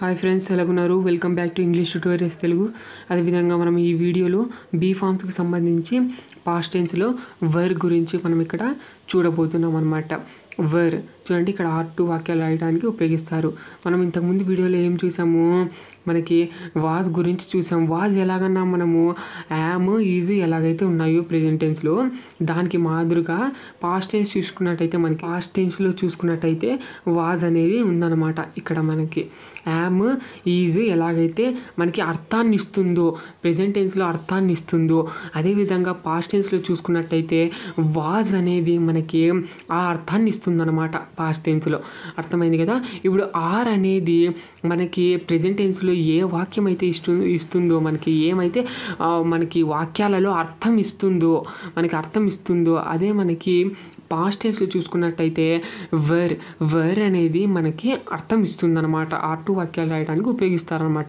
hi friends ఎలాగున్నారు welcome back to English tutorials Telugu అదేవిధంగా మనం ఈ వీడియోలో బీ ఫామ్స్కి సంబంధించి పాస్ట్ టెన్స్లో వర్ గురించి మనం ఇక్కడ చూడబోతున్నాం అనమాట వర్ చూడండి ఇక్కడ ఆర్ టూ వాక్యాలు రాయడానికి ఉపయోగిస్తారు మనం ఇంతకుముందు వీడియోలో ఏం చూసాము మనకి వాజ్ గురించి చూసాం వాజ్ ఎలాగన్నా మనము యామ్ ఈజీ ఎలాగైతే ఉన్నాయో ప్రెజెంట్ టెన్స్లో దానికి మాదిరిగా పాస్ట్ టెన్స్ చూసుకున్నట్టయితే మనకి పాస్ట్ టెన్స్లో చూసుకున్నట్టయితే వాజ్ అనేది ఉందన్నమాట ఇక్కడ మనకి యామ్ ఈజీ ఎలాగైతే మనకి అర్థాన్ని ఇస్తుందో ప్రెజెంట్ టెన్స్లో అర్థాన్ని ఇస్తుందో అదేవిధంగా పాస్ట్ టెన్స్లో చూసుకున్నట్టయితే వాజ్ అనేది మనకి ఆ అర్థాన్ని ఇస్తుందన్నమాట పాస్ట్ టెన్స్లో అర్థమైంది కదా ఇప్పుడు ఆర్ అనేది మనకి ప్రెజెంట్ టెన్స్లో ఏ వాక్యం అయితే ఇస్తు ఇస్తుందో మనకి ఏమైతే ఆ, మనకి వాక్యాలలో అర్థం ఇస్తుందో మనకి అర్థం ఇస్తుందో అదే మనకి పాస్ట్ టెన్స్లో చూసుకున్నట్టయితే వర్ వర్ అనేది మనకి అర్థం ఇస్తుందన్నమాట ఆర్ టూ వాక్యాలు రాయడానికి ఉపయోగిస్తారనమాట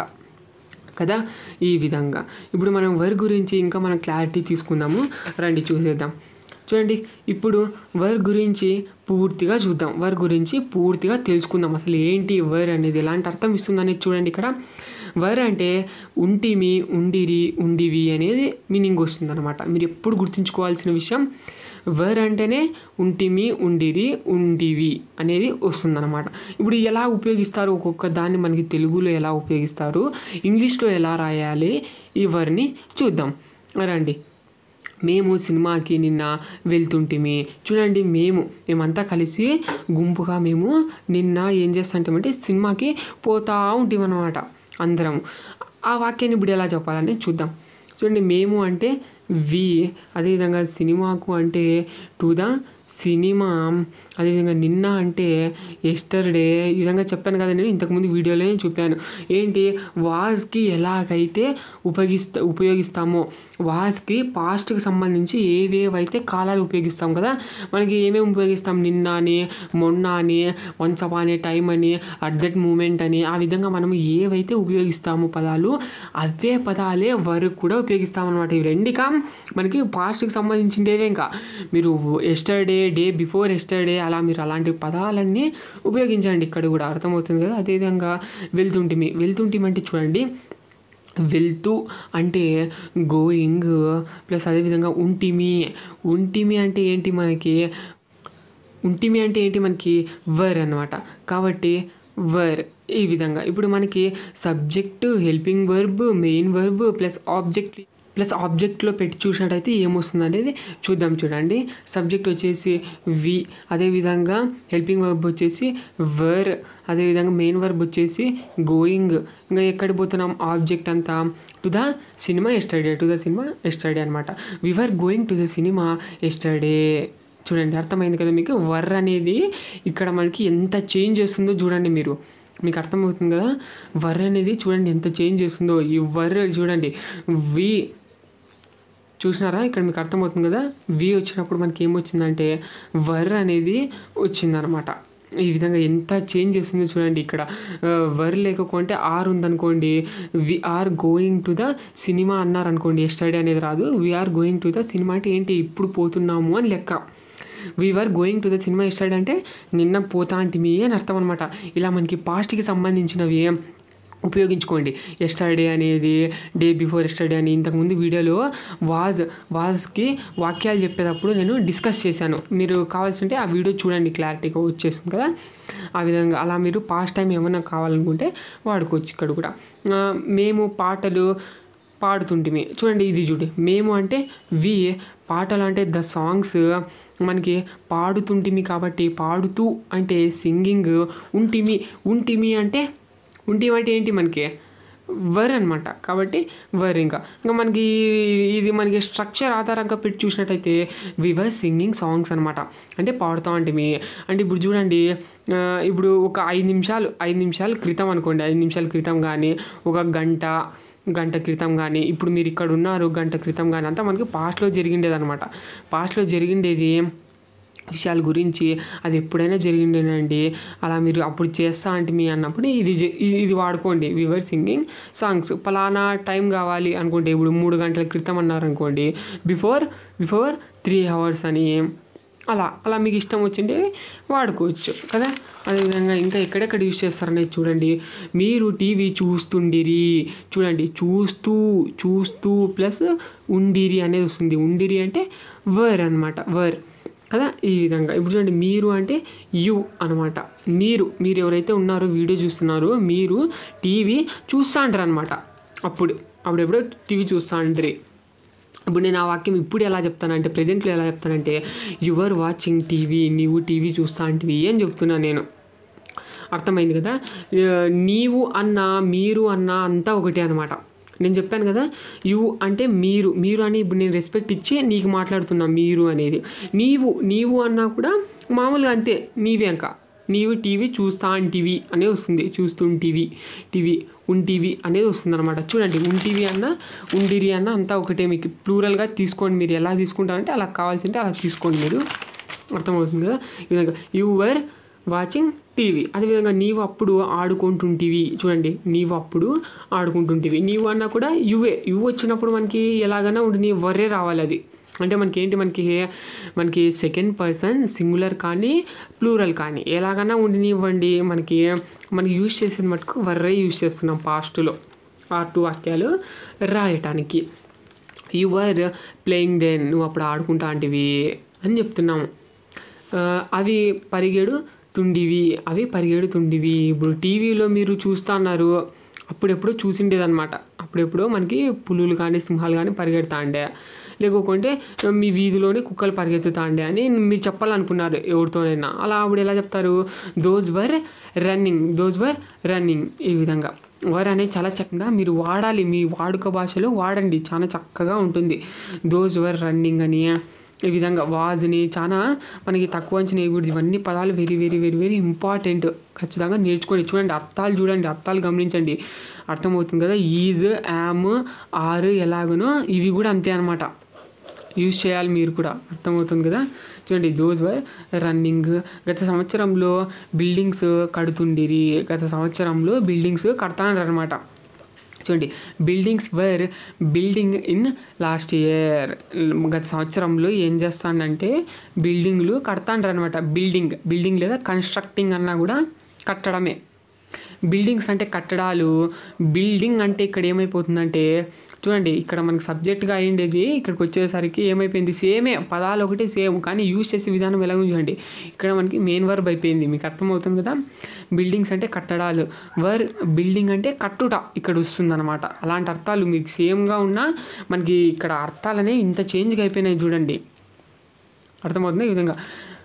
కదా ఈ విధంగా ఇప్పుడు మనం వర్ గురించి ఇంకా మనం క్లారిటీ తీసుకుందాము రండి చూసేద్దాం చూడండి ఇప్పుడు వర్ గురించి పూర్తిగా చూద్దాం వర్ గురించి పూర్తిగా తెలుసుకుందాం అసలు ఏంటి వర్ అనేది ఎలాంటి అర్థం ఇస్తుందనేది చూడండి ఇక్కడ వర్ అంటే ఉంటిమి ఉండిరి ఉండివి అనేది మీనింగ్ వస్తుందన్నమాట మీరు ఎప్పుడు గుర్తుంచుకోవాల్సిన విషయం వర్ అంటేనే ఉంటిమి ఉండిరి ఉండివి అనేది వస్తుందన్నమాట ఇప్పుడు ఎలా ఉపయోగిస్తారు ఒక్కొక్క దాన్ని మనకి తెలుగులో ఎలా ఉపయోగిస్తారు ఇంగ్లీష్లో ఎలా రాయాలి ఈ వర్ని చూద్దాం రండి మేము సినిమాకి నిన్న వెళ్తుంటిమి చూడండి మేము మేమంతా కలిసి గుంపుగా మేము నిన్న ఏం చేస్తుంటామంటే సినిమాకి పోతా ఉంటామన్నమాట అందరం ఆ వాక్యాన్ని ఇప్పుడు ఎలా చెప్పాలని చూద్దాం చూడండి మేము అంటే వి అదేవిధంగా సినిమాకు అంటే టు ద సినిమా అదేవిధంగా నిన్న అంటే ఎస్టర్డే ఈ విధంగా చెప్పాను కదా నేను ఇంతకుముందు వీడియోలోనే చూపాను ఏంటి వాజ్కి ఎలాగైతే ఉపయోగిస్తా ఉపయోగిస్తామో వాజ్కి పాస్ట్కి సంబంధించి ఏవేవైతే కాలాలు ఉపయోగిస్తాం కదా మనకి ఏమేమి ఉపయోగిస్తాం నిన్న అని మొన్న అని వన్స్ అప్ అనే టైం అని అట్ దట్ మూమెంట్ అని ఆ విధంగా మనం ఏవైతే ఉపయోగిస్తామో పదాలు అవే పదాలే వరకు కూడా ఉపయోగిస్తామన్నమాట ఇవి రెండిక మనకి పాస్ట్కి సంబంధించిండేవే ఇంకా మీరు ఎస్టర్డే డే బిఫోర్ ఎస్టర్డే అలా మీరు అలాంటి పదాలన్నీ ఉపయోగించండి ఇక్కడ కూడా అర్థమవుతుంది కదా అదేవిధంగా వెళ్తుంటిమి వెళ్తుంటిమి అంటే చూడండి వెళ్తూ అంటే గోయింగ్ ప్లస్ అదేవిధంగా ఉంటిమి ఉంటిమి అంటే ఏంటి మనకి ఉంటిమి అంటే ఏంటి మనకి వర్ అనమాట కాబట్టి వర్ ఈ విధంగా ఇప్పుడు మనకి subject helping verb main verb plus object plus ఆబ్జెక్ట్లో పెట్టి చూసినట్టయితే ఏమొస్తుంది అనేది చూద్దాం చూడండి సబ్జెక్ట్ వచ్చేసి వి అదేవిధంగా హెల్పింగ్ వర్బ్ వచ్చేసి వర్ అదేవిధంగా మెయిన్ వర్బ్ వచ్చేసి గోయింగ్ ఇంకా ఎక్కడ పోతున్నాం ఆబ్జెక్ట్ అంతా to the cinema yesterday to the cinema yesterday అనమాట we were going to the cinema yesterday చూడండి అర్థమైంది కదా మీకు వర్ అనేది ఇక్కడ మనకి ఎంత చేంజ్ చేస్తుందో చూడండి మీరు మీకు అర్థమవుతుంది కదా వర్ అనేది చూడండి ఎంత చేంజ్ చేస్తుందో ఈ వర్ చూడండి వి చూసినారా ఇక్కడ మీకు అర్థమవుతుంది కదా వి వచ్చినప్పుడు మనకి ఏమొచ్చిందంటే వర్ అనేది వచ్చిందనమాట ఈ విధంగా ఎంత చేంజ్ చేస్తుందో చూడండి ఇక్కడ ఆ, వర్ లేకపోతే ఆర్ ఉందనుకోండి we are going to the cinema అన్నారు అనుకోండి ఎస్టర్డే అనేది రాదు we are going to the cinema అంటే ఏంటి ఇప్పుడు పోతున్నాము అని లెక్క we are going to the cinema yesterday అంటే నిన్న పోతా అంటిమి అని అర్థం అనమాట ఇలా మనకి పాస్ట్కి సంబంధించినవి ఉపయోగించుకోండి ఎస్టర్డే అనేది డే బిఫోర్ ఎస్టర్డే అని ఇంతకుముందు వీడియోలో వాజ్ వాజ్కి వాక్యాలు చెప్పేటప్పుడు నేను డిస్కస్ చేశాను మీరు కావాల్సింటే ఆ వీడియో చూడండి క్లారిటీగా వచ్చేస్తుంది కదా ఆ విధంగా అలా మీరు పాస్ట్ టైం ఏమైనా కావాలనుకుంటే వాడుకోవచ్చు ఇక్కడ కూడా ఆ, మేము పాటలు పాడుతుంటిమి చూడండి ఇది చూడండి మేము అంటే వి పాటలు అంటే ద సాంగ్స్ మనకి పాడుతుంటిమి కాబట్టి పాడుతూ అంటే సింగింగ్ ఉంటిమి ఉంటిమి అంటే ఉంటిమి అంటే ఏంటి మనకి వర్ అనమాట కాబట్టి వర్ ఇంకా ఇంకా మనకి ఇది మనకి స్ట్రక్చర్ ఆధారంగా పెట్టి చూసినట్టయితే వి వర్ సింగింగ్ సాంగ్స్ అనమాట అంటే పాడుతూ అంటే అంటే ఇప్పుడు చూడండి ఆ, ఇప్పుడు ఒక ఐదు నిమిషాలు ఐదు నిమిషాల క్రితం అనుకోండి ఐదు నిమిషాల క్రితం కానీ ఒక గంట గంట క్రితం కానీ ఇప్పుడు మీరు ఇక్కడ ఉన్నారు గంట క్రితం కానీ అంతా మనకి పాస్ట్లో జరిగిండేది అనమాట పాస్ట్లో జరిగిండేది విషయాల గురించి అది ఎప్పుడైనా జరిగిండేనండి అలా మీరు అప్పుడు చేస్తా అంటే మీ అన్నప్పుడు ఇది జ- ఇది- ఇది వాడుకోండి వివర్ సింగింగ్ సాంగ్స్ పలానా టైం కావాలి అనుకుంటే ఇప్పుడు మూడు గంటల క్రితం అన్నారు అనుకోండి బిఫోర్ బిఫోర్ త్రీ అవర్స్ అని అలా అలా మీకు ఇష్టం వచ్చింటే వాడుకోవచ్చు కదా అదేవిధంగా ఇంకా ఎక్కడెక్కడ యూజ్ చేస్తారనేది చూడండి మీరు టీవీ చూస్తుండిరి చూడండి చూస్తూ చూస్తూ ప్లస్ ఉండిరి అనేది వస్తుంది ఉండిరి అంటే వర్ అనమాట వర్ కదా ఈ విధంగా ఇప్పుడు చూడండి మీరు అంటే యు అనమాట మీరు మీరు ఎవరైతే ఉన్నారో వీడియో చూస్తున్నారో మీరు టీవీ చూస్తా అంటారు అనమాట అప్పుడు అప్పుడెప్పుడో టీవీ చూస్తా అంటారు ఇప్పుడు నేను ఆ వాక్యం ఇప్పుడు ఎలా చెప్తానంటే ప్రజెంట్లో ఎలా చెప్తానంటే యువర్ వాచింగ్ టీవీ నీవు టీవీ చూస్తా అంటివి అని చెప్తున్నా నేను అర్థమైంది కదా ఆ, నీవు అన్న మీరు అన్న అంతా ఒకటే అనమాట నేను చెప్పాను కదా యు అంటే మీరు మీరు అని ఇప్పుడు నేను రెస్పెక్ట్ ఇచ్చి నీకు మాట్లాడుతున్నా మీరు అనేది నీవు నీవు అన్నా కూడా మామూలుగా అంతే నీవే ఇంకా నీవు టీవీ చూస్తా టీవీ అనేది వస్తుంది చూస్తుంటీవీ టీవీ ఉంటీవీ అనేది వస్తుంది అనమాట చూడండి ఉంటీవీ అన్న ఉండిరి అన్న అంతా ఒకటే మీకు ప్లూరల్గా తీసుకోండి మీరు ఎలా తీసుకుంటారంటే అలా కావాల్సింటే అలా తీసుకోండి మీరు అర్థమవుతుంది కదా ఈ విధంగా యువర్ వాచింగ్ టీవీ అదేవిధంగా నీవు అప్పుడు ఆడుకుంటుంటివి చూడండి నీవు అప్పుడు ఆడుకుంటుంటివి నీవు అన్నా కూడా యువే యువ్ వచ్చినప్పుడు మనకి ఎలాగైనా ఉండి నీ వర్రే రావాలి అది అంటే మనకి ఏంటి మనకి మనకి సెకండ్ పర్సన్ సింగులర్ కానీ ప్లూరల్ కానీ ఎలాగైనా ఉండనివ్వండి మనకి మనకి యూజ్ చేసేది మటుకు వర్రే యూజ్ చేస్తున్నాం పాస్ట్లో ఆ టూ వాక్యాలు రాయటానికి యు వర్ ప్లేయింగ్ దెన్ నువ్వు అప్పుడు ఆడుకుంటా అంటివి అని చెప్తున్నాము ఆ, అవి పరిగెడు తుండివి అవి పరిగెడు తుండివి ఇప్పుడు టీవీలో మీరు చూస్తున్నారు అప్పుడెప్పుడో చూసిండేదన్నమాట అప్పుడెప్పుడో మనకి పులులు కానీ సింహాలు కానీ పరిగెడతా ఉండే లేకపోతే మీ వీధిలోనే కుక్కలు పరిగెత్తుతా ఉండే అని మీరు చెప్పాలనుకున్నారు ఎవరితోనైనా అలా అప్పుడు ఎలా చెప్తారు those were running those were running ఈ విధంగా వర్ అనేది చాలా చక్కగా మీరు వాడాలి మీ వాడుక భాషలో వాడండి చాలా చక్కగా ఉంటుంది దోస్ వర్ రన్నింగ్ అని ఈ విధంగా వాజ్ని చాలా మనకి తక్కువ అంచనా వేయకూడదు ఇవన్నీ పదాలు very very very very important ఖచ్చితంగా నేర్చుకోండి చూడండి అర్థాలు చూడండి అర్థాలు గమనించండి అర్థమవుతుంది కదా ఈజ్ యామ్ ఆర్ ఎలాగనో ఇవి కూడా అంతే అనమాట యూజ్ చేయాలి మీరు కూడా అర్థమవుతుంది కదా చూడండి దోస్ వర్ రన్నింగ్ గత సంవత్సరంలో బిల్డింగ్స్ కడుతుండిరి గత సంవత్సరంలో బిల్డింగ్స్ కడతానమాట చూడండి buildings were building in last year గత సంవత్సరంలో ఏం చేస్తానంటే బిల్డింగ్లు కడతాండ్రు అనమాట బిల్డింగ్ బిల్డింగ్ లేదా కన్స్ట్రక్టింగ్ అన్నా కూడా కట్టడమే బిల్డింగ్స్ అంటే కట్టడాలు బిల్డింగ్ అంటే ఇక్కడ ఏమైపోతుందంటే చూడండి ఇక్కడ మనకి సబ్జెక్ట్గా అయ్యిండేది ఇక్కడికి వచ్చేసరికి ఏమైపోయింది సేమే పదాలు ఒకటి సేమ్ కానీ యూజ్ చేసే విధానం ఎలా ఉంది చూడండి ఇక్కడ మనకి మెయిన్ వర్బ్ అయిపోయింది మీకు అర్థమవుతుంది కదా బిల్డింగ్స్ అంటే కట్టడాలు వర్ బిల్డింగ్ అంటే కట్టుట ఇక్కడ వస్తుందన్నమాట అలాంటి అర్థాలు మీకు సేమ్గా ఉన్నా మనకి ఇక్కడ అర్థాలు అనేవి ఇంత చేంజ్గా అయిపోయినాయి చూడండి అర్థమవుతుంది ఈ విధంగా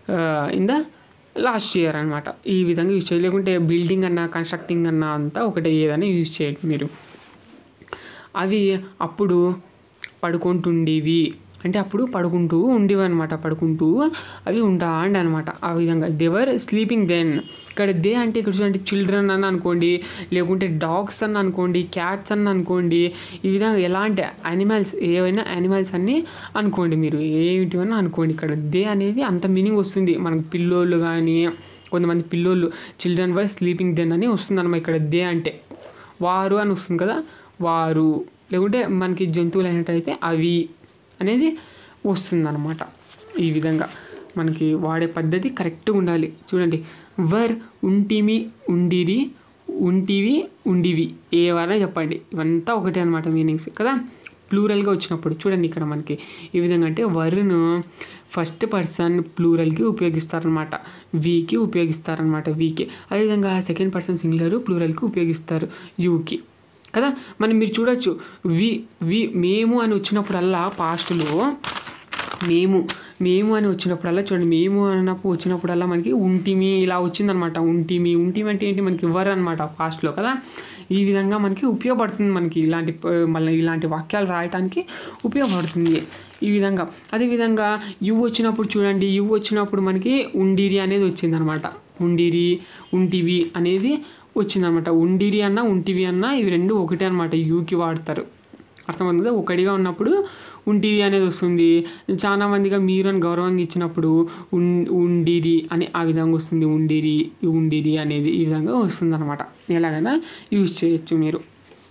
ఇన్ ద లాస్ట్ ఇయర్ అనమాట ఈ విధంగా యూజ్ చేయాలి లేకుంటే బిల్డింగ్ అన్నా కన్స్ట్రక్టింగ్ అన్నా అంతా ఒకటే ఏదైనా యూజ్ చేయండి మీరు అవి అప్పుడు పడుకుంటుండేవి అంటే అప్పుడు పడుకుంటూ ఉండేవి అనమాట పడుకుంటూ అవి ఉంటా అండి అనమాట ఆ విధంగా దేవర్ స్లీపింగ్ దెన్ ఇక్కడ దే అంటే ఇక్కడ చూడండి చిల్డ్రన్ అని అనుకోండి లేకుంటే డాగ్స్ అని అనుకోండి క్యాట్స్ అని అనుకోండి ఈ విధంగా ఎలాంటి యానిమల్స్ ఏవైనా యానిమల్స్ అన్నీ అనుకోండి మీరు ఏమిటివన్నా అనుకోండి ఇక్కడ దే అనేది అంత మీనింగ్ వస్తుంది మనకు పిల్లోళ్ళు కానీ కొంతమంది పిల్లోళ్ళు చిల్డ్రన్ వర్ స్లీపింగ్ దెన్ అని వస్తుంది అనమాట ఇక్కడ దే అంటే వారు అని వస్తుంది కదా వారు లేకుంటే మనకి జంతువులు అయినట్టయితే అవి అనేది వస్తుందన్నమాట ఈ విధంగా మనకి వాడే పద్ధతి కరెక్ట్గా ఉండాలి చూడండి వర్ ఉంటిమి ఉండిరి ఉంటివి ఉండివి ఏవైనా చెప్పండి ఇవంతా ఒకటే అనమాట మీనింగ్స్ కదా ప్లూరల్గా వచ్చినప్పుడు చూడండి ఇక్కడ మనకి ఈ విధంగా అంటే వర్ను ఫస్ట్ పర్సన్ ప్లూరల్కి ఉపయోగిస్తారనమాట వీకి ఉపయోగిస్తారనమాట వీకి అదేవిధంగా సెకండ్ పర్సన్ సింగులర్ ప్లూరల్కి ఉపయోగిస్తారు యూకి కదా మనం మీరు చూడొచ్చు వి వి మేము అని వచ్చినప్పుడల్లా పాస్ట్లో మేము మేము అని వచ్చినప్పుడల్లా చూడండి మేము అన్నప్పుడు వచ్చినప్పుడల్లా మనకి ఉంటిమి ఇలా వచ్చిందనమాట ఉంటిమి ఉంటిమి అంటే ఏంటి మనకి ఇవ్వరు అనమాట ఫాస్ట్లో కదా ఈ విధంగా మనకి ఉపయోగపడుతుంది మనకి ఇలాంటి ప- మళ్ళీ ఇలాంటి వాక్యాలు రాయడానికి ఉపయోగపడుతుంది ఈ విధంగా అదేవిధంగా యువ్ వచ్చినప్పుడు చూడండి యువ్ వచ్చినప్పుడు మనకి ఉండిరి అనేది వచ్చిందనమాట ఉండిరి ఉంటివి అనేది వచ్చిందనమాట ఉండిరి అన్న ఉంటివి అన్న ఇవి రెండు ఒకటే అనమాట యూకి వాడతారు అర్థమవుతుంది కదా ఒకటిగా ఉన్నప్పుడు ఉంటివి అనేది వస్తుంది చాలా మందిగా మీరు అని గౌరవంగా ఇచ్చినప్పుడు ఉన్ ఉండిరి అని ఆ విధంగా వస్తుంది ఉండిరి ఉండిరి అనేది ఈ విధంగా వస్తుంది అనమాట ఎలాగైనా యూజ్ చేయొచ్చు మీరు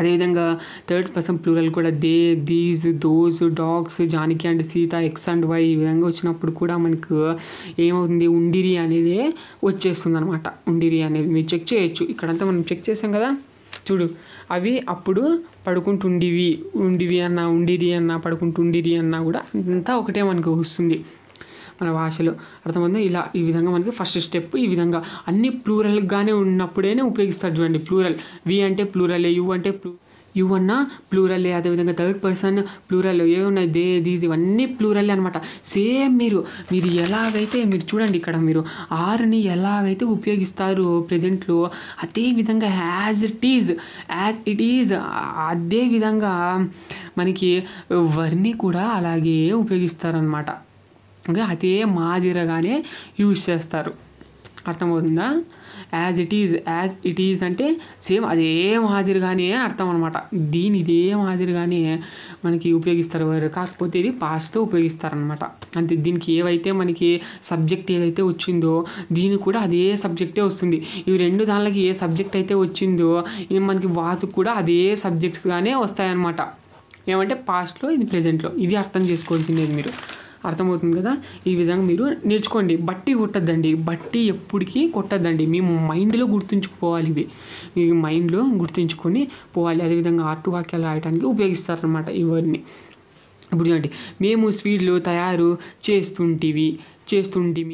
అదేవిధంగా థర్డ్ పర్సన్ ప్లూరల్ కూడా they these those dogs Janaki and Sita X and Y ఈ విధంగా వచ్చినప్పుడు కూడా మనకు ఏమవుతుంది ఉండిరి అనేది వచ్చేస్తుంది అనమాట ఉండిరి అనేది మీరు చెక్ చేయొచ్చు ఇక్కడంతా మనం చెక్ చేసాం కదా చూడు అవి అప్పుడు పడుకుంటుండివి ఉండివి అన్న ఉండిరి అన్న పడుకుంటుండిరి అన్న కూడా అంతా ఒకటే మనకు వస్తుంది మన భాషలో అర్థమైందా ఇలా ఈ విధంగా మనకి ఫస్ట్ స్టెప్ ఈ విధంగా అన్ని ప్లూరల్గానే ఉన్నప్పుడేనే ఉపయోగిస్తారు చూడండి ప్లూరల్ వి అంటే ప్లూరల్ యు అంటే ప్లూ యు అన్న ప్లూరల్ అదేవిధంగా థర్డ్ పర్సన్ ప్లూరల్ ఏమున్నాయి దే దీస్ ఇవన్నీ ప్లూరల్ అనమాట సేమ్ మీరు మీరు ఎలాగైతే మీరు చూడండి ఇక్కడ మీరు ఆర్ని ఎలాగైతే ఉపయోగిస్తారు ప్రజెంట్లో అదే విధంగా as it is as it is అదే విధంగా మనకి వర్ని కూడా అలాగే ఉపయోగిస్తారనమాట ఓకే అదే మాదిరిగానే యూజ్ చేస్తారు అర్థమవుతుందా as it is as it is అంటే సేమ్ అదే మాదిరిగానే అర్థం అనమాట దీని ఇదే మాదిరిగానే మనకి ఉపయోగిస్తారు వారు కాకపోతే ఇది పాస్ట్లో ఉపయోగిస్తారనమాట అంతే దీనికి ఏవైతే మనకి సబ్జెక్ట్ ఏదైతే వచ్చిందో దీనికి కూడా అదే సబ్జెక్టే వస్తుంది ఇవి రెండు దానిలోకి ఏ సబ్జెక్ట్ అయితే వచ్చిందో ఇది మనకి వాచుకు కూడా అదే సబ్జెక్ట్స్గానే వస్తాయన్నమాట ఏమంటే పాస్ట్లో ఇది ప్రజెంట్లో ఇది అర్థం చేసుకోవాల్సిందే మీరు అర్థమవుతుంది కదా ఈ విధంగా మీరు నేర్చుకోండి బట్టి కొట్టద్దండి బట్టి ఎప్పటికీ కొట్టద్దండి మీ మైండ్లో గుర్తుంచుకుపోవాలి ఇవి మీ మైండ్లో గుర్తుంచుకొని పోవాలి అదేవిధంగా ఆర్టు వాక్యాలు రాయడానికి ఉపయోగిస్తారనమాట ఇవన్నీ ఇప్పుడు చూడండి మేము స్వీట్లు తయారు చేస్తుంటివి చేస్తుంటిమి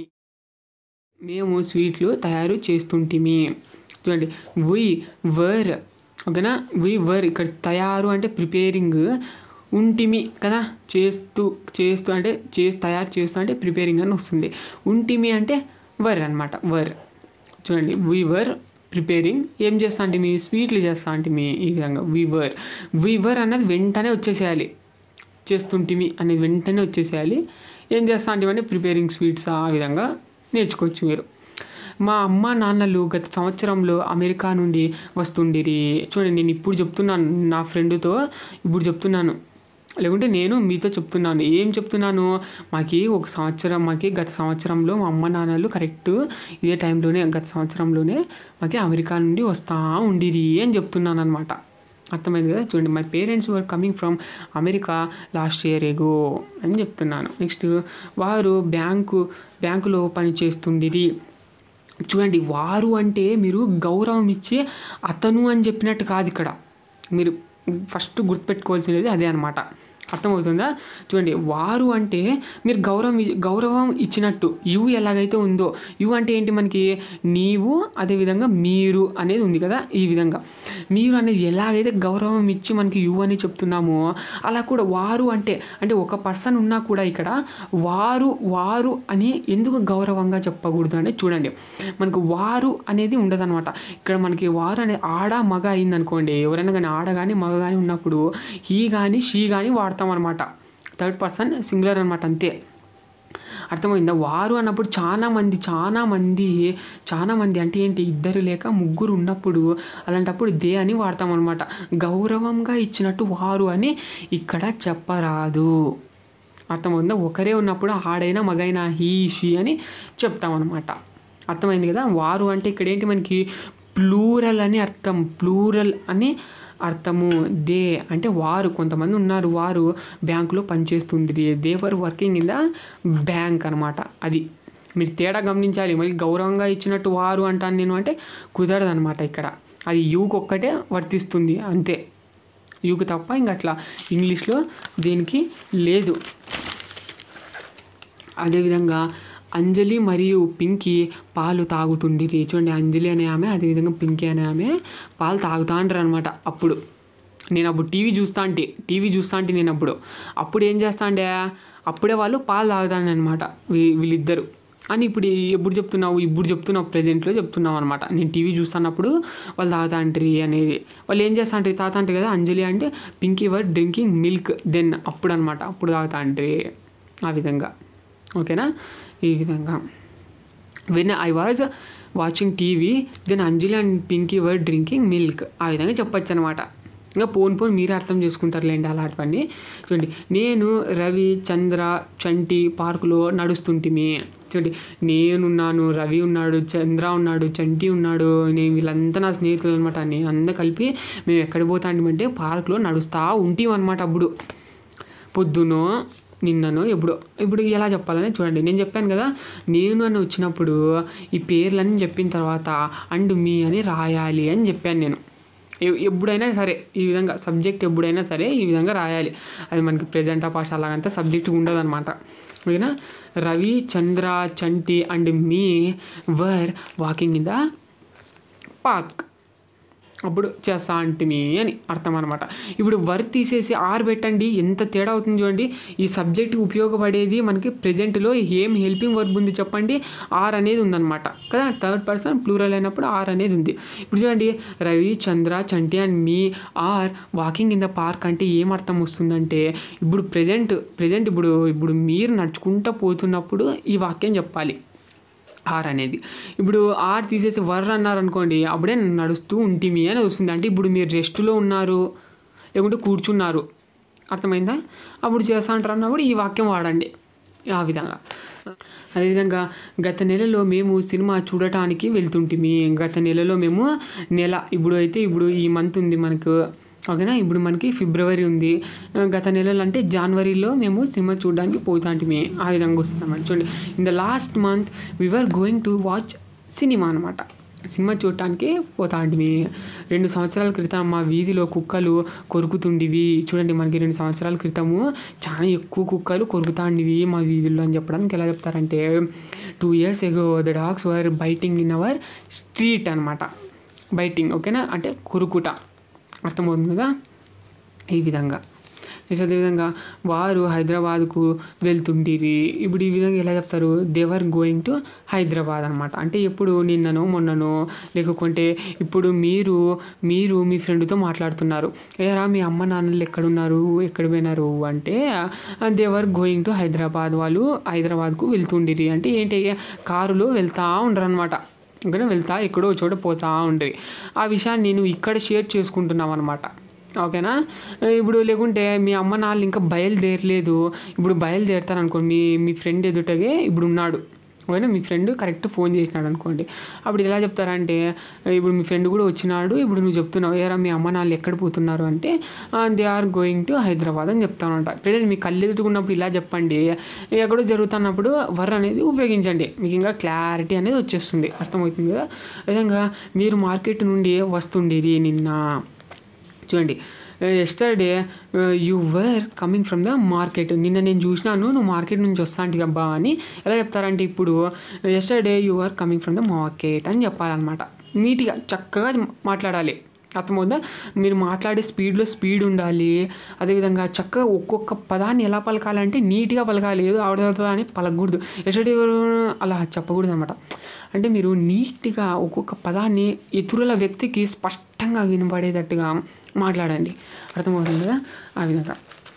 మేము స్వీట్లు తయారు చేస్తుంటిమి చూడండి వి వర్ ఓకేనా వి వర్ ఇక్కడ తయారు అంటే ప్రిపేరింగ్ ఉంటిమి కదా చేస్తూ చేస్తూ అంటే చే తయారు చేస్తూ అంటే ప్రిపేరింగ్ అని వస్తుంది ఉంటిమి అంటే వర్ అనమాట వర్ చూడండి వి వర్ ప్రిపేరింగ్ ఏం చేస్తా అంటే మీ స్వీట్లు చేస్తా అంటే మీ ఈ విధంగా వివర్ వివర్ అన్నది వెంటనే వచ్చేసేయాలి చేస్తుంటిమి అనేది వెంటనే వచ్చేసేయాలి ఏం చేస్తా అంటే ప్రిపేరింగ్ స్వీట్స్ ఆ విధంగా నేర్చుకోవచ్చు మీరు మా అమ్మ నాన్నలు గత సంవత్సరంలో అమెరికా నుండి వస్తుండిరి చూడండి నేను ఇప్పుడు చెప్తున్నాను నా ఫ్రెండ్తో ఇప్పుడు చెప్తున్నాను లేకుంటే నేను మీతో చెప్తున్నాను ఏం చెప్తున్నాను మాకి ఒక సంవత్సరం మాకి గత సంవత్సరంలో మా అమ్మ నాన్నలు కరెక్ట్ ఇదే టైంలోనే గత సంవత్సరంలోనే మాకి అమెరికా నుండి వస్తూ ఉండిరి అని చెప్తున్నాను అనమాట అర్థమైంది కదా చూడండి my parents were coming from America last year ago అని చెప్తున్నాను నెక్స్ట్ వారు బ్యాంకు బ్యాంకులో పని చేస్తుండిరి చూడండి వారు అంటే మీరు గౌరవం ఇచ్చి అతను అని చెప్పినట్టు కాదు ఇక్కడ మీరు ఫస్ట్ గుర్తుపెట్టుకోవాల్సినది అదే అనమాట అర్థమవుతుందా చూడండి వారు అంటే మీరు గౌరవం ఇ- గౌరవం ఇచ్చినట్టు యు ఎలాగైతే ఉందో యు అంటే ఏంటి మనకి నీవు అదేవిధంగా మీరు అనేది ఉంది కదా ఈ విధంగా మీరు అనేది ఎలాగైతే గౌరవం ఇచ్చి మనకి యు అని చెప్తున్నామో అలా కూడా వారు అంటే అంటే ఒక పర్సన్ ఉన్నా కూడా ఇక్కడ వారు వారు అని ఎందుకు గౌరవంగా చెప్పకూడదు అంటే చూడండి మనకు వారు అనేది ఉండదన్నమాట ఇక్కడ మనకి వారు అనేది ఆడ మగ అయిందనుకోండి ఎవరైనా కానీ ఆడ కానీ మగ కానీ ఉన్నప్పుడు హీ కానీ షీ కానీ వాడతాం అనమాట థర్డ్ పర్సన్ సింగులర్ అనమాట అంతే అర్థమైందా వారు అన్నప్పుడు చాలా మంది చాలా మంది చాలా మంది అంటే ఏంటి ఇద్దరు లేక ముగ్గురు ఉన్నప్పుడు అలాంటప్పుడు దే అని వాడతాం అనమాట గౌరవంగా ఇచ్చినట్టు వారు అని ఇక్కడ చెప్పరాదు అర్థమైందా ఒకరే ఉన్నప్పుడు ఆడైనా మగైనా హీ షీ అని చెప్తామన్నమాట అర్థమైంది కదా వారు అంటే ఇక్కడ ఏంటి మనకి ప్లూరల్ అని అర్థం ప్లూరల్ అని అర్థము దే అంటే వారు కొంతమంది ఉన్నారు వారు బ్యాంకులో పనిచేస్తుంది they were working in the bank అనమాట అది మీరు తేడా గమనించాలి మళ్ళీ గౌరవంగా ఇచ్చినట్టు వారు అంటాను నేను అంటే కుదరదు అనమాట ఇక్కడ అది యూకి ఒక్కటే వర్తిస్తుంది అంతే యూకి తప్ప ఇంక అట్లా ఇంగ్లీష్లో దీనికి లేదు అదేవిధంగా అంజలి మరియు పింకీ పాలు తాగుతుండిరి చూడండి అంజలి అనే ఆమె అదేవిధంగా పింకీ అనే ఆమె పాలు తాగుతాండ్రు అనమాట అప్పుడు నేను అప్పుడు టీవీ చూస్తా అంటే టీవీ చూస్తా అంటే నేను అప్పుడు అప్పుడు ఏం చేస్తా అంటే అప్పుడే వాళ్ళు పాలు తాగుతాను అనమాట వీళ్ళిద్దరు అని ఇప్పుడు ఎప్పుడు చెప్తున్నావు ఇప్పుడు చెప్తున్నావు ప్రజెంట్లో చెప్తున్నావు అనమాట నేను టీవీ చూస్తున్నప్పుడు వాళ్ళు తాగుతాంట్రి అనేది వాళ్ళు ఏం చేస్తాంటారు తాగుతాంటారు కదా అంజలి అంటే Pinky were drinking milk then అప్పుడు అనమాట అప్పుడు తాగుతాంట్రి ఆ విధంగా ఓకేనా ఈ విధంగా when I was watching TV then Anjali and Pinky were drinking milk ఆ విధంగా చెప్పొచ్చు అనమాట ఇంకా పోను పోను మీరే అర్థం చేసుకుంటారులేండి అలాంటివన్నీ చూడండి నేను రవి చంద్ర చంటి పార్కులో నడుస్తుంటిమి చూడండి నేనున్నాను రవి ఉన్నాడు చంద్ర ఉన్నాడు చంటి ఉన్నాడు నేను వీళ్ళంతా నా స్నేహితులు అనమాట నేను అందరూ కలిపి మేము ఎక్కడికి పోతా అంటే పార్కులో నడుస్తూ ఉంటాం అనమాట అప్పుడు పొద్దునో నిన్ననో ఎప్పుడో ఇప్పుడు ఎలా చెప్పాలని చూడండి నేను చెప్పాను కదా నేను అని వచ్చినప్పుడు ఈ పేర్లన్నీ చెప్పిన తర్వాత అండ్ మీ అని రాయాలి అని చెప్పాను నేను ఎ- ఎప్పుడైనా సరే ఈ విధంగా సబ్జెక్ట్ ఎప్పుడైనా సరే ఈ విధంగా రాయాలి అది మనకి ప్రజెంట్ ఆ పాష అలాగంతా సబ్జెక్ట్ ఉండదు అనమాట ఓకేనా Ravi Chandra Chanti and me were walking in the park అప్పుడు చేస్తా అంటిమి అని అర్థం అనమాట ఇప్పుడు వర్ తీసేసి ఆర్ పెట్టండి ఎంత తేడా అవుతుంది చూడండి ఈ సబ్జెక్ట్కి ఉపయోగపడేది మనకి ప్రజెంట్లో ఏం హెల్పింగ్ వర్బ్ ఉంది చెప్పండి ఆర్ అనేది ఉందన్నమాట కదా థర్డ్ పర్సన్ ప్లూరల్ అయినప్పుడు ఆర్ అనేది ఉంది ఇప్పుడు చూడండి Ravi Chandra Chanti and me are walking in the park అంటే ఏం అర్థం వస్తుందంటే ఇప్పుడు ప్రజెంట్ ప్రజెంట్ ఇప్పుడు ఇప్పుడు మీరు నడుచుకుంటూ పోతున్నప్పుడు ఈ వాక్యం చెప్పాలి ఆర్ అనేది ఇప్పుడు ఆర్ తీసేసి వర్ అన్నారు అనుకోండి అప్పుడే నడుస్తూ ఉంటిమి అని వస్తుంది అంటే ఇప్పుడు మీరు రెస్ట్లో ఉన్నారు లేకుంటే కూర్చున్నారు అర్థమైందా అప్పుడు చేస్తా అంటారు అన్నప్పుడు ఈ వాక్యం వాడండి ఆ విధంగా అదేవిధంగా గత నెలలో మేము సినిమా చూడటానికి వెళ్తుంటిమి గత నెలలో మేము నెల ఇప్పుడు అయితే ఇప్పుడు ఈ మంత్ ఉంది మనకు ఓకేనా ఇప్పుడు మనకి ఫిబ్రవరి ఉంది ఆ, గత నెలలో అంటే జనవరిలో మేము సినిమా చూడడానికి పోతాంటిమి ఆ విధంగా వస్తున్నాం చూడండి in the last month we were going to watch cinema అనమాట సినిమా చూడటానికి పోతాంటిమి రెండు సంవత్సరాల క్రితం మా వీధిలో కుక్కలు కొరుకుతుండివి చూడండి మనకి రెండు సంవత్సరాల క్రితము చాలా ఎక్కువ కుక్కలు కొరుకుతాండివి మా వీధుల్లో అని చెప్పడానికి ఎలా చెప్తారంటే two years ago the dogs were biting in our street అనమాట బైటింగ్ ఓకేనా అంటే కొరుకుట అర్థమవుతుంది కదా ఈ విధంగా నెక్స్ట్ అదేవిధంగా వారు హైదరాబాద్కు వెళ్తుండిరి ఇప్పుడు ఈ విధంగా ఎలా చెప్తారు దేవర్ గోయింగ్ టు హైదరాబాద్ అనమాట అంటే ఎప్పుడు నిన్ననో మొన్ననో లేకుంటే ఇప్పుడు మీరు మీరు మీ ఫ్రెండ్తో మాట్లాడుతున్నారు ఏరా మీ అమ్మ నాన్నలు ఎక్కడున్నారు ఎక్కడ పోయినారు అంటే దేవర్ గోయింగ్ టు హైదరాబాద్ వాళ్ళు హైదరాబాద్కు వెళ్తుండిరి అంటే ఏంటి కారులో వెళ్తా ఉండరు అనమాట ఓకేనా వెళ్తా ఎక్కడో చోట పోతా ఉండేది ఆ విషయాన్ని నేను ఇక్కడ షేర్ చేసుకుంటున్నాం అనమాట ఓకేనా ఇప్పుడు లేకుంటే మీ అమ్మ నాన్న ఇంకా బయలుదేరలేదు ఇప్పుడు బయలుదేరుతారు అనుకోండి మీ మీ ఫ్రెండ్ ఎదుటగే ఇప్పుడు ఉన్నాడు ఓకేనా మీ ఫ్రెండ్ కరెక్ట్ ఫోన్ చేసినాడు అనుకోండి అప్పుడు ఎలా చెప్తారంటే ఇప్పుడు మీ ఫ్రెండ్ కూడా వచ్చినాడు ఇప్పుడు నువ్వు చెప్తున్నావు ఏరా మీ అమ్మ నాన్న ఎక్కడ పోతున్నారు అంటే they are going to Hyderabad అని చెప్తానంట ప్రజెంట్ మీ కళ్ళు ఎదుర్కొన్నప్పుడు ఇలా చెప్పండి ఎక్కడో జరుగుతున్నప్పుడు వర్ అనేది ఉపయోగించండి మీకు ఇంకా క్లారిటీ అనేది వచ్చేస్తుంది అర్థమవుతుంది కదా విధంగా మీరు మార్కెట్ నుండి వస్తుండేది నిన్న చూడండి yesterday you were coming from the market నిన్న నేను చూసినాను నువ్వు మార్కెట్ నుంచి వస్తాంటి అబ్బా అని ఎలా చెప్తారంటే ఇప్పుడు yesterday you are coming from the market అని చెప్పాలన్నమాట నీట్గా చక్కగా మాట్లాడాలి అర్థమవుతుందా మీరు మాట్లాడే స్పీడ్లో స్పీడ్ ఉండాలి అదేవిధంగా చక్కగా ఒక్కొక్క పదాన్ని ఎలా పలకాలంటే నీట్గా పలకాలి ఏదో ఆవిడ అని పలకూడదు ఎస్టర్డే అలా చెప్పకూడదు అనమాట అంటే మీరు నీట్గా ఒక్కొక్క పదాన్ని ఇతరుల వ్యక్తికి స్పష్టంగా వినపడేటట్టుగా మాట్లాడండి అర్థమవుతుంది కదా ఆ విధంగా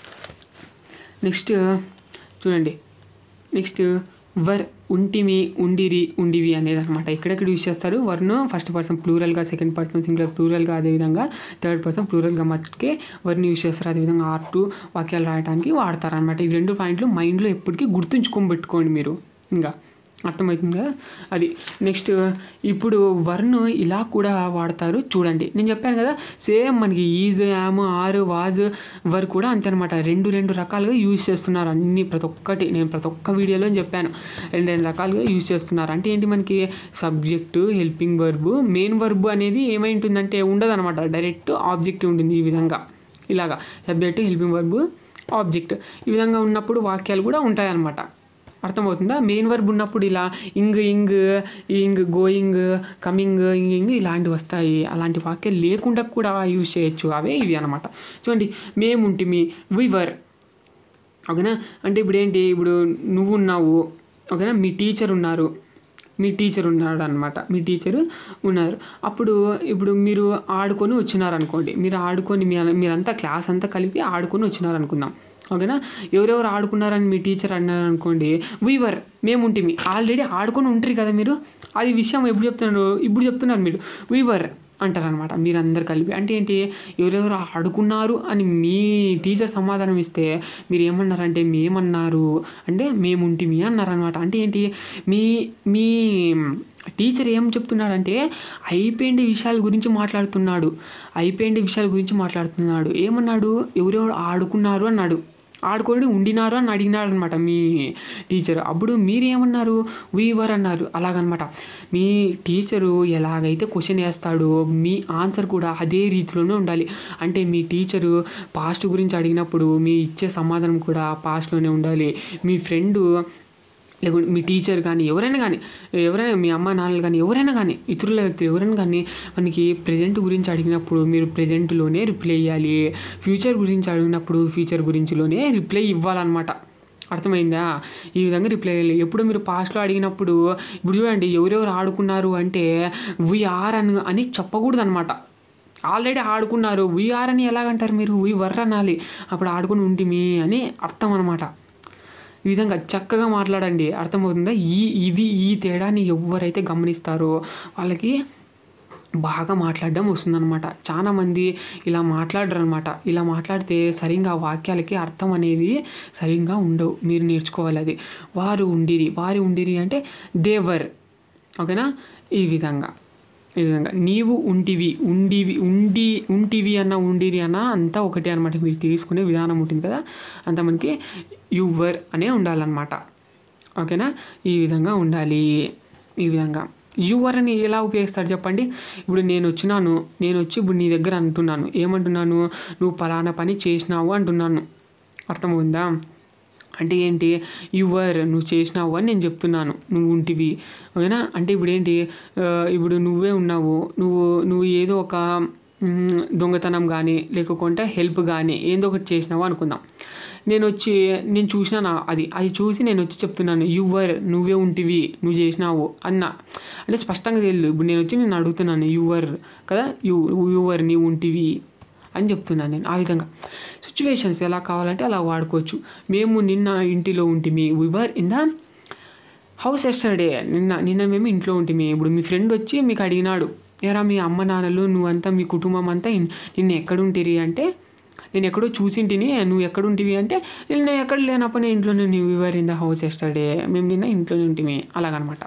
నెక్స్ట్ చూడండి నెక్స్ట్ వర్ ఉంటిమి ఉండిరి ఉండివి అనేది అనమాట ఎక్కడెక్కడ యూజ్ చేస్తారు వర్ను ఫస్ట్ పర్సన్ ప్లూరల్గా సెకండ్ పర్సన్ సింగులర్ ప్లూరల్గా అదేవిధంగా థర్డ్ పర్సన్ ప్లూరల్గా మట్టుకే వర్ని యూజ్ చేస్తారు అదేవిధంగా ఆర్ టూ వాక్యాలు రాయడానికి వాడతారు అనమాట ఈ రెండు పాయింట్లు మైండ్లో ఎప్పటికీ గుర్తుంచుకొని పెట్టుకోండి మీరు ఇంకా అర్థమవుతుంది కదా అది నెక్స్ట్ ఇప్పుడు వర్ను ఇలా కూడా వాడతారు చూడండి నేను చెప్పాను కదా సేమ్ మనకి is am are was were కూడా అంతే అనమాట రెండు రెండు రకాలుగా యూజ్ చేస్తున్నారు అన్ని ప్రతి ఒక్కటి నేను ప్రతి ఒక్క వీడియోలో చెప్పాను రెండు రెండు రకాలుగా యూజ్ చేస్తున్నారు అంటే ఏంటి మనకి subject helping verb main verb అనేది ఏమై ఉంటుందంటే ఉండదు అనమాట డైరెక్ట్ ఆబ్జెక్ట్ ఉంటుంది ఈ విధంగా ఇలాగా సబ్జెక్టు హెల్పింగ్ వర్బ్ ఆబ్జెక్ట్ ఈ విధంగా ఉన్నప్పుడు వాక్యాలు కూడా ఉంటాయన్నమాట అర్థమవుతుందా మెయిన్ వర్బ్ ఉన్నప్పుడు ఇలా ఇంగ్ ఇంగ్ ఇంగ్ గోయింగ్ కమింగ్ ఇంగ్ ఇంగ్ ఇలాంటివి వస్తాయి అలాంటి వాక్యాలు లేకుండా కూడా యూజ్ చేయొచ్చు అవే ఇవి అనమాట చూడండి మేము ఉంటిమి వివర్ ఓకేనా అంటే ఇప్పుడు ఏంటి ఇప్పుడు నువ్వు ఉన్నావు ఓకేనా మీ టీచర్ ఉన్నారు మీ టీచర్ ఉన్నాడు అనమాట మీ టీచరు ఉన్నారు అప్పుడు ఇప్పుడు మీరు ఆడుకొని వచ్చినారు అనుకోండి మీరు ఆడుకొని మీ మీరంతా క్లాస్ అంతా కలిపి ఆడుకొని వచ్చినారు అనుకుందాం ఓకేనా ఎవరెవరు ఆడుకున్నారని మీ టీచర్ అన్నారు అనుకోండి వీవర్ మేము ఉంటుంది ఆల్రెడీ ఆడుకొని ఉంటారు కదా మీరు అది విషయం ఎప్పుడు చెప్తున్నారు ఇప్పుడు చెప్తున్నారు మీరు వీవర్ అంటారనమాట మీరందరు కలిపి అంటే ఏంటి ఎవరెవరు ఆడుకున్నారు అని మీ టీచర్ సమాధానం ఇస్తే మీరు ఏమన్నారంటే మేమన్నారు అంటే మేముంటిమి అన్నారనమాట అంటే ఏంటి మీ మీ టీచర్ ఏం చెప్తున్నాడంటే అయిపోయింది విషయాల గురించి మాట్లాడుతున్నాడు అయిపోయింది విషయాల గురించి మాట్లాడుతున్నాడు ఏమన్నాడు ఎవరెవరు ఆడుకున్నారు అన్నాడు ఆడుకొని ఉండినారు అని అడిగినాడు అనమాట మీ టీచర్ అప్పుడు మీరు ఏమన్నారు వీవర్ అన్నారు అలాగనమాట మీ టీచరు ఎలాగైతే క్వశ్చన్ వేస్తాడో మీ ఆన్సర్ కూడా అదే రీతిలోనే ఉండాలి అంటే మీ టీచరు పాస్ట్ గురించి అడిగినప్పుడు మీ ఇచ్చే సమాధానం కూడా పాస్ట్లోనే ఉండాలి మీ ఫ్రెండు లేకుంటే మీ టీచర్ కానీ ఎవరైనా కానీ ఎవరైనా మీ అమ్మ నాన్నలు కానీ ఎవరైనా కానీ ఇతరుల వ్యక్తులు ఎవరైనా కానీ మనకి ప్రజెంట్ గురించి అడిగినప్పుడు మీరు ప్రజెంట్లోనే రిప్లై ఇవ్వాలి ఫ్యూచర్ గురించి అడిగినప్పుడు ఫ్యూచర్ గురించిలోనే రిప్లై ఇవ్వాలన్నమాట అర్థమైందా ఈ విధంగా రిప్లై ఇవ్వాలి ఎప్పుడు మీరు పాస్ట్లో అడిగినప్పుడు ఇప్పుడు చూడండి ఎవరెవరు ఆడుకున్నారు అంటే వీఆర్ అని అని చెప్పకూడదు అనమాట ఆల్రెడీ ఆడుకున్నారు వీఆర్ అని ఎలాగంటారు మీరు వీ వర్ర అనాలి అప్పుడు ఆడుకుని ఉంటిమి అని అర్థం అనమాట ఈ విధంగా చక్కగా మాట్లాడండి అర్థమవుతుందా ఈ ఇది ఈ తేడాని ఎవరైతే గమనిస్తారో వాళ్ళకి బాగా మాట్లాడడం వస్తుందన్నమాట చాలా మంది ఇలా మాట్లాడరు అనమాట ఇలా మాట్లాడితే సరిగ్గా ఆ వాక్యాలకి అర్థం అనేది సరిగ్గా ఉండవు మీరు నేర్చుకోవాలి అది వారు ఉండిరి వారి ఉండిరి అంటే దేవర్ ఓకేనా ఈ విధంగా ఈ విధంగా నీవు ఉంటివి ఉండివి ఉండి ఉంటివి అన్న ఉండిరి అన్న అంతా ఒకటే అనమాట మీరు తీసుకునే విధానం ఉంటుంది కదా అంతా మనకి యువర్ అనే ఉండాలన్నమాట ఓకేనా ఈ విధంగా ఉండాలి ఈ విధంగా యువర్ అని ఎలా ఉపయోగిస్తాడు చెప్పండి ఇప్పుడు నేను వచ్చినాను నేను వచ్చి ఇప్పుడు నీ దగ్గర అంటున్నాను ఏమంటున్నాను నువ్వు పలానా పని చేసినావు అంటున్నాను అర్థమవుందా అంటే ఏంటి యువర్ నువ్వు చేసినావు అని నేను చెప్తున్నాను నువ్వు ఉంటివి ఓకేనా అంటే ఇప్పుడు ఏంటి ఆ, ఇప్పుడు నువ్వే ఉన్నావు నువ్వు నువ్వు ఏదో ఒక మ్, దొంగతనం కానీ లేకపోతే హెల్ప్ కానీ ఏదో ఒకటి చేసినావు అనుకుందాం నేను వచ్చి నేను చూసినా అది అది చూసి నేను వచ్చి చెప్తున్నాను యువర్ నువ్వే ఉంటివి నువ్వు చేసినావు అన్న అంటే స్పష్టంగా తెలియదు ఇప్పుడు నేను వచ్చి నేను అడుగుతున్నాను యువర్ కదా యు యువర్ నీవు ఉంటివి అని చెప్తున్నాను నేను ఆ విధంగా సిచ్యువేషన్స్ ఎలా కావాలంటే అలా వాడుకోవచ్చు మేము నిన్న ఇంటిలో ఉంటిమి we were in the house yesterday నిన్న నిన్న మేము ఇంట్లో ఉంటిమి ఇప్పుడు మీ ఫ్రెండ్ వచ్చి మీకు అడిగినాడు ఎరా మీ అమ్మ నాన్నలు నువ్వంతా మీ కుటుంబం అంతా ఇన్- నిన్న ఎక్కడుంటిరి అంటే నేను ఎక్కడో చూసింటిని నువ్వు ఎక్కడుంటివి అంటే నేను ఎక్కడ లేనప్పుడు నేను ఇంట్లోనే నువ్వు we were in the house yesterday మేము నిన్న ఇంట్లోనే ఉంటిమి అలాగనమాట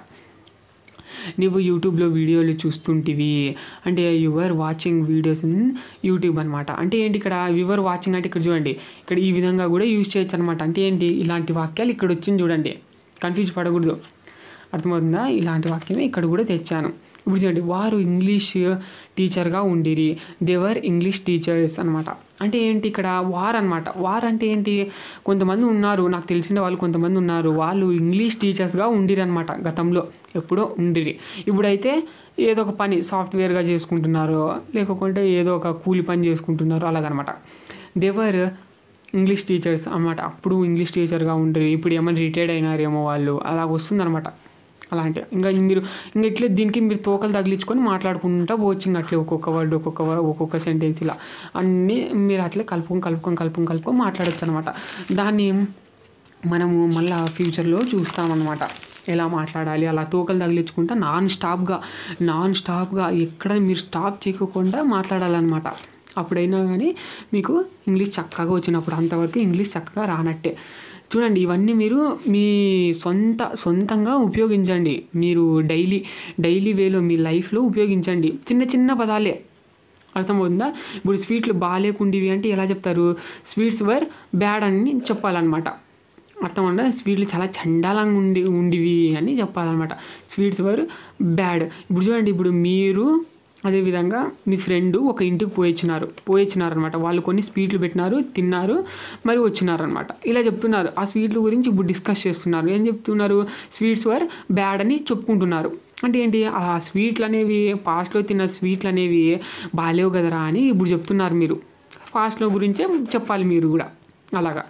నువ్వు యూట్యూబ్లో వీడియోలు చూస్తుంటివి అంటే you're watching videos in YouTube అనమాట అంటే ఏంటి ఇక్కడ యువర్ వాచింగ్ అంటే ఇక్కడ చూడండి ఇక్కడ ఈ విధంగా కూడా యూజ్ చేయొచ్చు అనమాట అంటే ఏంటి ఇలాంటి వాక్యాలు ఇక్కడ వచ్చింది చూడండి కన్ఫ్యూజ్ పడకూడదు అర్థమవుతుందా ఇలాంటి వాక్యమే ఇక్కడ కూడా తెచ్చాను ఇప్పుడు చూడండి వారు ఇంగ్లీష్ టీచర్గా ఉండిరి దేవర్ ఇంగ్లీష్ టీచర్స్ అనమాట అంటే ఏంటి ఇక్కడ వార్ అనమాట వార్ అంటే ఏంటి కొంతమంది ఉన్నారు నాకు తెలిసిన వాళ్ళు కొంతమంది ఉన్నారు వాళ్ళు ఇంగ్లీష్ టీచర్స్గా ఉండిరి అనమాట గతంలో ఎప్పుడో ఉండిరి ఇప్పుడైతే ఏదో ఒక పని సాఫ్ట్వేర్గా చేసుకుంటున్నారు లేకపోతే ఏదో ఒక కూలి పని చేసుకుంటున్నారు అలాగనమాట దేవర్ ఇంగ్లీష్ టీచర్స్ అన్నమాట అప్పుడు ఇంగ్లీష్ టీచర్గా ఉండరు ఇప్పుడు ఏమైనా రిటైర్డ్ అయినారేమో వాళ్ళు అలా వస్తుందన్నమాట అలాంటి ఇంకా మీరు ఇంకా ఇట్లే దీనికి మీరు తోకలు తగిలించుకొని మాట్లాడుకుంటూ పోవచ్చు ఇంకా అట్లే ఒక్కొక్క వర్డ్ ఒక్కొక్క వ- ఒక్కొక్క సెంటెన్స్ ఇలా అన్నీ మీరు అట్లే కలుపుకొని కలుపుకొని కలుపుకొని కలుపుకొని మాట్లాడచ్చు అనమాట దాన్ని మనము మళ్ళీ ఫ్యూచర్లో చూస్తామన్నమాట ఎలా మాట్లాడాలి అలా తోకలు తగిలించుకుంటా నాన్ స్టాప్గా నాన్ స్టాప్గా ఎక్కడ మీరు స్టాప్ చేయకుండా మాట్లాడాలన్నమాట అప్పుడైనా కానీ మీకు ఇంగ్లీష్ చక్కగా వచ్చినప్పుడు అంతవరకు ఇంగ్లీష్ చక్కగా రానట్టే చూడండి ఇవన్నీ మీరు మీ సొంత సొంతంగా ఉపయోగించండి మీరు డైలీ డైలీ వేలో మీ లైఫ్లో ఉపయోగించండి చిన్న చిన్న పదాలే అర్థమవుతుందా ఇప్పుడు స్వీట్లు బాగాలేకుండివి అంటే ఎలా చెప్తారు స్వీట్స్ వర్ బ్యాడ్ అని చెప్పాలన్నమాట అర్థమంటే స్వీట్లు చాలా చండాలంగా ఉండి ఉండివి అని చెప్పాలన్నమాట స్వీట్స్ వర్ బ్యాడ్ ఇప్పుడు చూడండి ఇప్పుడు మీరు అదేవిధంగా మీ ఫ్రెండ్ ఒక ఇంటికి పోయిచ్చినారు పోయిచ్చినారనమాట వాళ్ళు కొన్ని స్వీట్లు పెట్టినారు తిన్నారు మరి వచ్చినారనమాట ఇలా చెప్తున్నారు ఆ స్వీట్ల గురించి ఇప్పుడు డిస్కస్ చేస్తున్నారు ఏం చెప్తున్నారు స్వీట్స్ వర్ బ్యాడ్ అని చెప్పుకుంటున్నారు అంటే ఏంటి ఆ స్వీట్లు అనేవి పాస్ట్లో తిన్న స్వీట్లు అనేవి బాగాలేవు కదరా అని ఇప్పుడు చెప్తున్నారు మీరు పాస్ట్లో గురించే చెప్పాలి మీరు కూడా అలాగా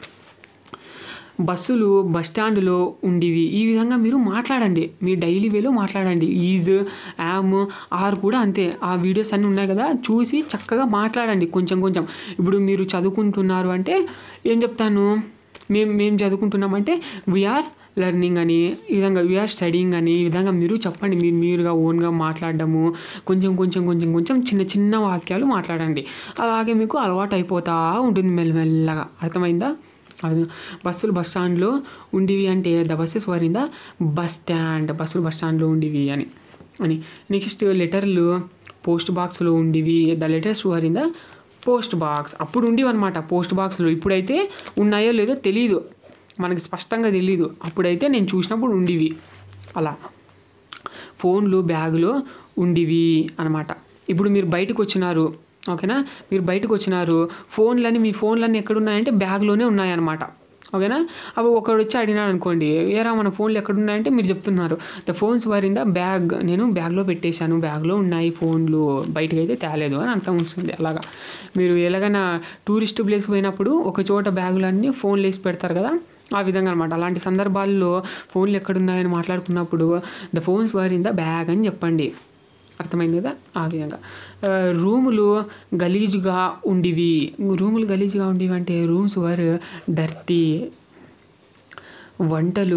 బస్సులు బస్ స్టాండ్లో ఉండివి ఈ విధంగా మీరు మాట్లాడండి మీ డైలీ వేలో మాట్లాడండి ఈజ్ యామ్ ఆర్ కూడా అంతే ఆ వీడియోస్ అన్నీ ఉన్నాయి కదా చూసి చక్కగా మాట్లాడండి కొంచెం కొంచెం ఇప్పుడు మీరు చదువుకుంటున్నారు అంటే ఏం చెప్తాను మేము మేము చదువుకుంటున్నామంటే వీఆర్ లెర్నింగ్ అని ఈ విధంగా వీఆర్ స్టడీయింగ్ అని ఈ విధంగా మీరు చెప్పండి మీరు మీరుగా ఓన్గా మాట్లాడడము కొంచెం కొంచెం కొంచెం కొంచెం చిన్న చిన్న వాక్యాలు మాట్లాడండి అలాగే మీకు అలవాటు అయిపోతూ ఉంటుంది మెల్లమెల్లగా అర్థమైందా అది బస్సులు బస్ స్టాండ్లో ఉండివి అంటే the buses were in the bus stand బస్సులు బస్ స్టాండ్లో ఉండివి అని అని నెక్స్ట్ లెటర్లు పోస్ట్ బాక్స్లో ఉండివి the letters were in the post box అప్పుడు ఉండేవి అనమాట పోస్ట్ బాక్స్లో ఇప్పుడైతే ఉన్నాయో లేదో తెలియదు మనకి స్పష్టంగా తెలియదు అప్పుడైతే నేను చూసినప్పుడు ఉండివి అలా ఫోన్లు బ్యాగులో ఉండివి అనమాట ఇప్పుడు మీరు బయటకు వచ్చినారు ఓకేనా మీరు బయటకు వచ్చినారు ఫోన్లని మీ ఫోన్లన్నీ ఎక్కడున్నాయంటే బ్యాగ్లోనే ఉన్నాయన్నమాట ఓకేనా అప్పుడు ఒకడు వచ్చి అడిగినాడు అనుకోండి ఏరా మన ఫోన్లు ఎక్కడున్నాయంటే మీరు చెప్తున్నారు the phones were in the bag నేను బ్యాగ్లో పెట్టేశాను బ్యాగ్లో ఉన్నాయి ఫోన్లు బయటకు అయితే తేలేదు అని అర్థం వస్తుంది అలాగా మీరు ఎలాగైనా టూరిస్ట్ ప్లేస్కి పోయినప్పుడు ఒక చోట బ్యాగులన్నీ ఫోన్లు వేసి పెడతారు కదా ఆ విధంగా అనమాట అలాంటి సందర్భాల్లో ఫోన్లు ఎక్కడున్నాయని మాట్లాడుకున్నప్పుడు the phones were in the bag అని చెప్పండి అర్థమైంది కదా ఆ విధంగా ఆ, రూములు గలీజుగా ఉండివి రూములు గలీజుగా ఉండివి అంటే రూమ్స్ వర్ డర్టీ వంటలు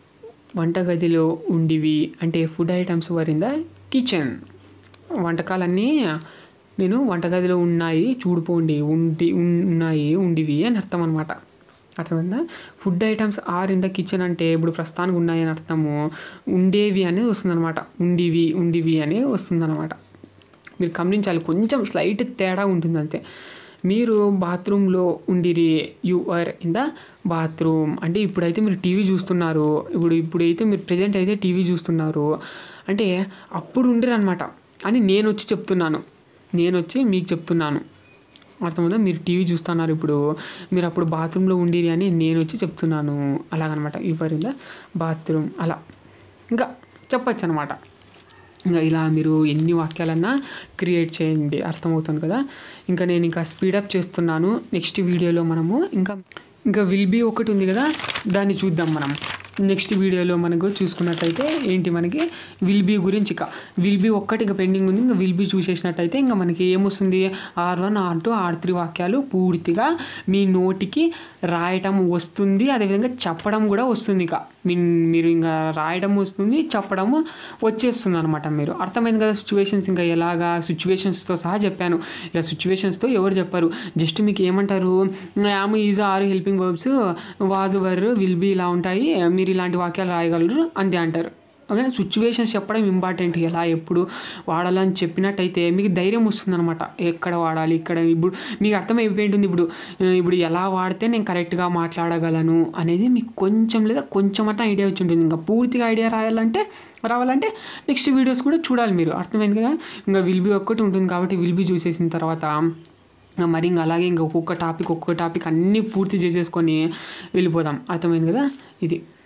వంటగదిలో ఉండివి అంటే food items were in the kitchen వంటకాలన్నీ నేను వంటగదిలో ఉన్నాయి చూడిపోండి ఉండి ఉన్నాయి ఉండివి అని అర్థం అనమాట అర్థమైందా food items are in the kitchen అంటే ఇప్పుడు ప్రస్తుతానికి ఉన్నాయి అని అర్థము ఉండేవి అనేది వస్తుందన్నమాట ఉండివి ఉండివి అని వస్తుందన్నమాట మీరు గమనించాలి కొంచెం స్లైట్ తేడా ఉంటుంది అంతే మీరు బాత్రూంలో ఉండిరి you are in the bathroom అంటే ఇప్పుడైతే మీరు టీవీ చూస్తున్నారు ఇప్పుడు ఇప్పుడైతే మీరు ప్రజెంట్ అయితే టీవీ చూస్తున్నారు అంటే అప్పుడు ఉండిరు అనమాట అని నేను వచ్చి చెప్తున్నాను నేను వచ్చి మీకు చెప్తున్నాను అర్థమైందా మీరు టీవీ చూస్తున్నారు ఇప్పుడు మీరు అప్పుడు బాత్రూంలో ఉండిరి అని నేను వచ్చి చెప్తున్నాను అలాగనమాట you are in the bathroom అలా ఇంకా చెప్పచ్చు అనమాట ఇంకా ఇలా మీరు ఎన్ని వాక్యాలన్నా క్రియేట్ చేయండి అర్థమవుతుంది కదా ఇంకా నేను ఇంకా స్పీడప్ చేస్తున్నాను నెక్స్ట్ వీడియోలో మనము ఇంకా ఇంకా విల్ బీ ఒకటి ఉంది కదా దాన్ని చూద్దాం మనం నెక్స్ట్ వీడియోలో మనకు చూసుకున్నట్టయితే ఏంటి మనకి విల్ బీ గురించి ఇక విల్ బీ ఒక్కటి ఇంకా పెండింగ్ ఉంది ఇంకా విల్ బీ చూసేసినట్టయితే ఇంకా మనకి ఏమొస్తుంది or one or two or three వాక్యాలు పూర్తిగా మీ నోటికి రాయటం వస్తుంది అదేవిధంగా చెప్పడం కూడా వస్తుంది ఇక మీ మీరు ఇంకా రాయడం వస్తుంది చెప్పడము వచ్చేస్తుంది అనమాట మీరు అర్థమైంది కదా సిచ్యువేషన్స్ ఇంకా ఎలాగా సిచ్యువేషన్స్తో సహా చెప్పాను ఇలా సిచ్యువేషన్స్తో ఎవరు చెప్పారు జస్ట్ మీకు ఏమంటారు am is are helping verbs was were will be ఇలా ఉంటాయి మీరు ఇలాంటి వాక్యాలు రాయగలరు అంతే అంటారు ఓకే సిచ్యువేషన్స్ చెప్పడం ఇంపార్టెంట్ ఎలా ఎప్పుడు వాడాలని చెప్పినట్టయితే మీకు ధైర్యం వస్తుందన్నమాట ఎక్కడ వాడాలి ఇక్కడ ఇప్పుడు మీకు అర్థమైపోయి ఉంటుంది ఇప్పుడు ఆ, ఇప్పుడు ఎలా వాడితే నేను కరెక్ట్గా మాట్లాడగలను అనేది మీకు కొంచెం లేదా కొంచెం అట్లా ఐడియా వచ్చి ఉంటుంది ఇంకా పూర్తిగా ఐడియా రాయాలంటే రావాలంటే నెక్స్ట్ వీడియోస్ కూడా చూడాలి మీరు అర్థమైంది కదా ఇంకా విల్ బీ ఒక్కటి ఉంటుంది కాబట్టి విల్ బీ చూసేసిన తర్వాత ఇంకా మరి ఇంకా అలాగే ఇంకా ఒక్కొక్క టాపిక్ ఒక్కొక్క టాపిక్ అన్నీ పూర్తి చేసేసుకొని వెళ్ళిపోదాం అర్థమైంది కదా ఇది